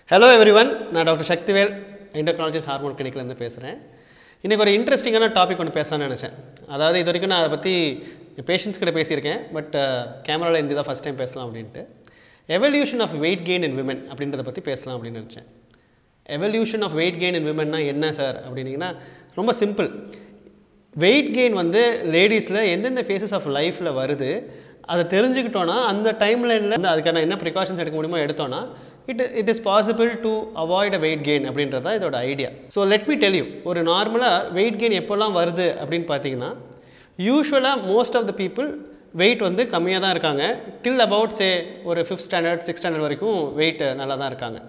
Hello everyone நான் doctor Sakthivel endocrinologist hormone கிளினிக்லேருந்து பேசுகிறேன் இன்றைக்கி ஒரு இன்ட்ரெஸ்டிங்கான டாபிக் ஒன்று பேசலாம்னு நினச்சேன் அதாவது இது வரைக்கும் நான் அதை பற்றி பேஷண்ட்ஸ் கிட்ட பேசியிருக்கேன் பட் கேமராவில் இந்த தான் ஃபஸ்ட் டைம் பேசலாம் அப்படின்ட்டு evolution of weight gain in women அப்படின்றத பற்றி பேசலாம் அப்படின்னு நினச்சேன் evolution of weight gain in விமன்னா என்ன சார் அப்படின்னீங்கன்னா ரொம்ப சிம்பிள் வெயிட் கெயின் வந்து லேடிஸில் எந்தெந்த ஃபேஸஸ் ஆஃப் லைஃப்பில் வருது அதை தெரிஞ்சுக்கிட்டோன்னா அந்த டைம்லைனில் வந்து அதுக்கான என்ன ப்ரிகாஷன்ஸ் எடுக்க முடியுமோ எடுத்தோன்னா it it is possible to avoid a weight gain அப்படின்றது தான் இதோட idea so let me tell you ஒரு நார்மலாக வெயிட் கெயின் எப்போல்லாம் வருது அப்படின்னு பார்த்தீங்கன்னா யூஸ்வலாக most of the people weight வந்து கம்மியாக தான் இருக்காங்க டில் அபவுட் சே ஒரு ஃபிஃப்த் ஸ்டாண்டர்ட் சிக்ஸ் ஸ்டாண்டர்ட் வரைக்கும் வெயிட் நல்லா தான் இருக்காங்க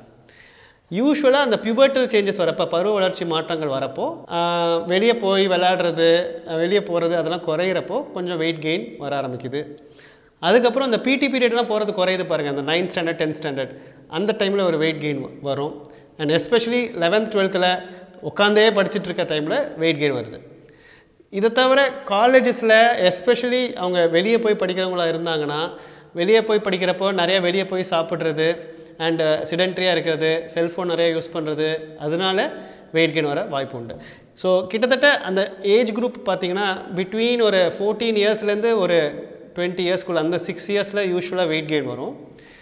யூஸ்வலாக அந்த பியூபர்டல் சேஞ்சஸ் வரப்போ பருவ வளர்ச்சி மாற்றங்கள் வரப்போ வெளியே போய் விளையாடுறது வெளியே போகிறது அதெல்லாம் குறையிறப்போ கொஞ்சம் வெயிட் கெயின் வர ஆரம்பிக்குது அதுக்கப்புறம் அந்த பிடி பீரியட்லாம் போகிறது குறையுது பாருங்கள் அந்த நைன்த் ஸ்டாண்டர்ட் டென்த் ஸ்டாண்டர்ட் அந்த டைமில் ஒரு வெயிட் கெயின் வரும் அண்ட் எஸ்பெஷலி லெவன்த் டுவெல்த்தில் உட்காந்தே படிச்சுட்டு இருக்க டைமில் வெயிட் கெயின் வருது இதை தவிர காலேஜஸில் எஸ்பெஷலி அவங்க வெளியே போய் படிக்கிறவங்களா இருந்தாங்கன்னா வெளியே போய் படிக்கிறப்போ நிறைய வெளியே போய் சாப்பிட்றது அண்டு சிடென்ட்ரியாக இருக்கிறது செல்ஃபோன் நிறைய யூஸ் பண்ணுறது அதனால வெயிட் கெயின் வர வாய்ப்பு உண்டு ஸோ கிட்டத்தட்ட அந்த ஏஜ் குரூப் பார்த்தீங்கன்னா பிட்வீன் ஒரு ஃபோர்டீன் இயர்ஸ்லேருந்து ஒரு டுவெண்ட்டி இயர்ஸ்க்குள்ள அந்த சிக்ஸ் இயர்ஸில் யூஸ்வலாக வெயிட் கெயின் வரும்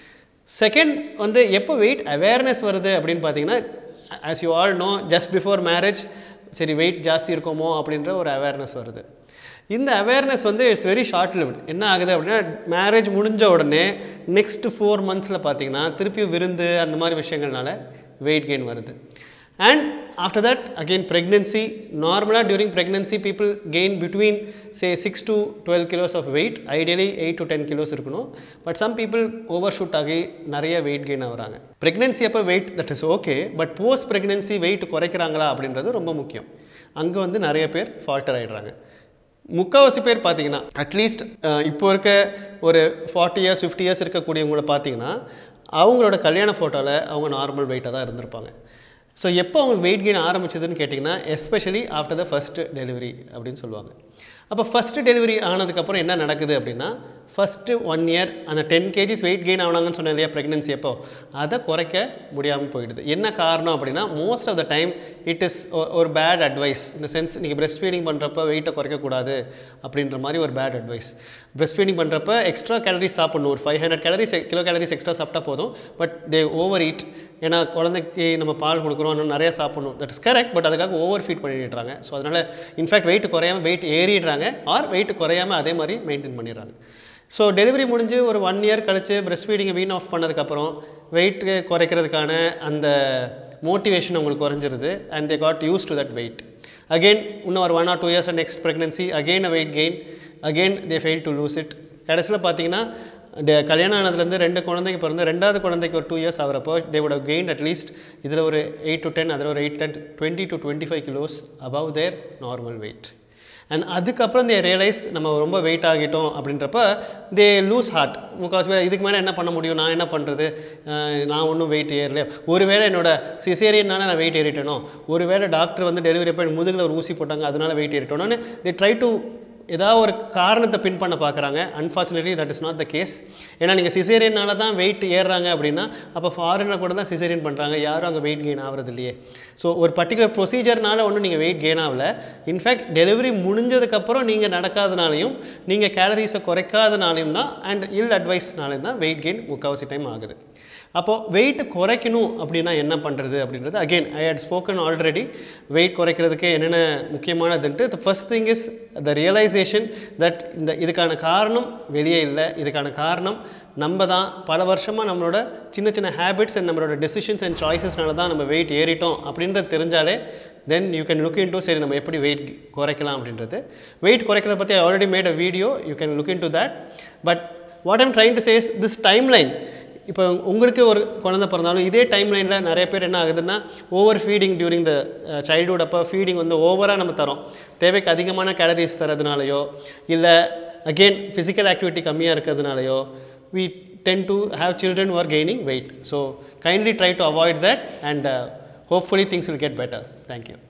செகண்ட் வந்து எப்போ வெயிட் அவேர்னஸ் வருது அப்படின்னு பார்த்தீங்கன்னா as you all know just before marriage சரி வெயிட் ஜாஸ்தி இருக்குமோ அப்படின்ற ஒரு அவேர்னஸ் வருது இந்த அவேர்னஸ் வந்து இட்ஸ் வெரி ஷார்ட் லிவ்ட் என்ன ஆகுது அப்படின்னா மேரேஜ் முடிஞ்ச உடனே நெக்ஸ்ட் ஃபோர் மந்த்ஸில் பார்த்தீங்கன்னா திருப்பி விருந்து அந்த மாதிரி விஷயங்கள்னால வெயிட் கெயின் வருது and after that again pregnancy நார்மலாக during pregnancy people gain between say six to twelve kilos of weight ideally eight to ten kilos இருக்கணும் but some people overshoot ஆகி நிறைய வெயிட் கெயின் ஆகுறாங்க pregnancy அப்போ weight that is okay but post pregnancy weight குறைக்கிறாங்களா அப்படின்றது ரொம்ப முக்கியம் அங்கே வந்து நிறைய பேர் ஃபால்டர் ஆகிடுறாங்க முக்கால்வாசி பேர் பார்த்தீங்கன்னா அட்லீஸ்ட் இப்போ இருக்க ஒரு ஃபார்ட்டி இயர்ஸ் ஃபிஃப்டி இயர்ஸ் இருக்கக்கூடியவங்கள பார்த்தீங்கன்னா அவங்களோட கல்யாண ஃபோட்டோவில் அவங்க நார்மல் வெயிட்டாக தான் இருந்திருப்பாங்க ஸோ எப்போ அவங்களுக்கு வெயிட் கெயின் ஆரம்பிச்சதுன்னு கேட்டிங்கன்னா especially after the first delivery அப்படின்னு சொல்லுவாங்க அப்போ ஃபஸ்ட்டு டெலிவரி ஆனதுக்கப்புறம் என்ன நடக்குது அப்படின்னா ஃபஸ்ட்டு ஒன் இயர் அந்த டென் கேஜிஸ் வெயிட் கெயின் ஆனாங்கன்னு சொன்னேன் இல்லையா ப்ரெக்னென்சி எப்போ அதை குறைக்க முடியாமல் போயிடுது என்ன காரணம் அப்படின்னா most of the time it is ஒரு பேட் அட்வைஸ் இந்த சென்ஸ் நீங்கள் பிரெஸ்ட் ஃபீடிங் பண்ணுறப்ப வெயிட்டை குறைக்கக்கூடாது அப்படின்ற மாதிரி ஒரு பேட் அட்வைஸ் பிரெஸ்ட் ஃபீடிங் பண்ணுறப்ப எக்ஸ்ட்ரா கேலரிஸ் சாப்பிடணும் ஒரு five hundred calories kilo calories extra சாப்பிட்டா போதும் பட் தே ஓவர் ஈட் ஏன்னா குழந்தைக்கு நம்ம பால் கொடுக்குறோம் இன்னும் நிறைய சாப்பிடணும் தட் இஸ் கரெக்ட் பட் அதுக்காக ஓவர் ஃபீட் பண்ணிடுறாங்க ஸோ அதனால் இன்ஃபேக்ட் வெயிட் குறையாமல் வெயிட் ஏறிடுறாங்க ஆர் வெயிட் குறையாமல் அதே மாதிரி மெயின்டைன் பண்ணிடுறாங்க ஸோ டெலிவரி முடிஞ்சு ஒரு ஒன் இயர் கழித்து பிரெஸ்ட் ஃபீடிங்கை வீன் ஆஃப் பண்ணதுக்கப்புறம் வெயிட் குறைக்கிறதுக்கான அந்த மோட்டிவேஷன் அவங்களுக்கு குறைஞ்சிருது and they got used to that weight again இன்னும் ஒரு one or two years next pregnancy again a weight gain again they fail to lose it கடைசியில் பார்த்தீங்கன்னா கல்யாணம் ஆனதுலேருந்து ரெண்டு குழந்தைக்கு பிறந்து ரெண்டாவது குழந்தைக்கு ஒரு டூ இயர்ஸ் ஆகிறப்போ they would have gained at least இதில் ஒரு எயிட் டு டென் அதில் ஒரு eight ten twenty to twenty five kilos above their normal weight and அதுக்கப்புறம் தே ரியலைஸ் நம்ம ரொம்ப வெயிட் ஆகிட்டோம் அப்படின்றப்ப தே லூஸ் ஹார்ட் முக்கால்வாசி பேர் இதுக்கு மேலே என்ன பண்ண முடியும் நான் என்ன பண்ணுறது நான் ஒன்றும் வெயிட் ஏறல ஒருவேளை என்னோட சிசேரியனால நான் வெயிட் ஏறிட்டேனோ ஒருவேளை டாக்டர் வந்து டெலிவரி அப்போ முதுகில் ஒரு ஊசி போட்டாங்க அதனால வெயிட் ஏறிட்டோன்னு தே ட்ரை டு ஏதாவது ஒரு காரணத்தை பின் பண்ண பார்க்குறாங்க unfortunately that is not the case ஏன்னா நீங்கள் சிசேரியனால தான் வெயிட் ஏறுறாங்க அப்படின்னா அப்போ ஃபாரினில் கூட தான் சிசேரியன் பண்ணுறாங்க யாரும் அங்கே வெயிட் கெயின் ஆகிறது இல்லையே ஸோ ஒரு பர்டிகுலர் ப்ரொசீஜர்னால ஒன்றும் நீங்கள் வெயிட் கெயின் ஆகல இன்ஃபேக்ட் டெலிவரி முடிஞ்சதுக்கப்புறம் நீங்கள் நடக்காதனாலையும் நீங்கள் கேலரிஸை குறைக்காதனாலையும் தான் அண்ட் இல் அட்வைஸ்னாலையும் தான் வெயிட் கெயின் முக்கால்வாசி டைம் ஆகுது அப்போது வெயிட் குறைக்கணும் அப்படின்னா என்ன பண்ணுறது அப்படின்றது again I had spoken already weight குறைக்கிறதுக்கு என்னென்ன முக்கியமானதுன்ட்டு the first thing is the realisation that இந்த இதுக்கான காரணம் வெளியே இல்லை இதுக்கான காரணம் நம்ம தான் பல வருஷமாக நம்மளோட சின்ன சின்ன ஹேபிட்ஸ் அண்ட் நம்மளோட டெசிஷன்ஸ் அண்ட் சாய்ஸஸ்னால தான் நம்ம வெயிட் ஏறிட்டோம் அப்படின்றது தெரிஞ்சாலே then you can look into சரி நம்ம எப்படி வெயிட் குறைக்கலாம் அப்படின்றது வெயிட் குறைக்கிறத பற்றி already made a video you can look into that but what I'm trying to chase this timeline இப்போ உங்களுக்கு ஒரு குழந்தை பிறந்தாலும் இதே டைம் லைனில் நிறைய பேர் என்ன ஆகுதுன்னா over feeding during the childhood அப்போ ஃபீடிங் வந்து ஓவராக நம்ம தரோம் தேவைக்கு அதிகமான கேலரிஸ் தரதுனாலையோ இல்லை அகெயின் ஃபிசிக்கல் ஆக்டிவிட்டி கம்மியாக இருக்கிறதுனாலையோ we tend to have children who are gaining weight. So kindly try to avoid that and uh, hopefully things will get better. Thank you.